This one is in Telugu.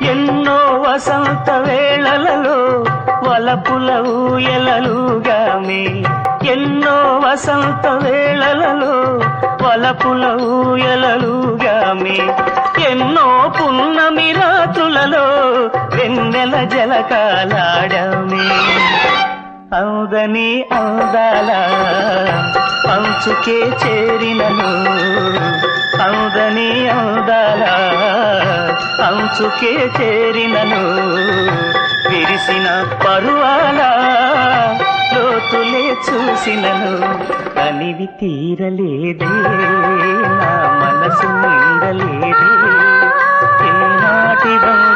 ఎన్నో వసంత వేళలలో వలపుల ఊయలలుగామే ఎన్నో వసంత వేళలలో వలపుల ఊయలలుగామే ఎన్నో పున్నమి రాత్రులలో వెన్నెల జలకాలాడమే అవుదని అవుదాల పంచుకే చేరినను అవుదని అవుదాల అంచుకే చేరినను విరిసిన పరువాల లోతులే చూసినను కనివి తీరలేదే నా మనసు నిండలేదే ఏనాటి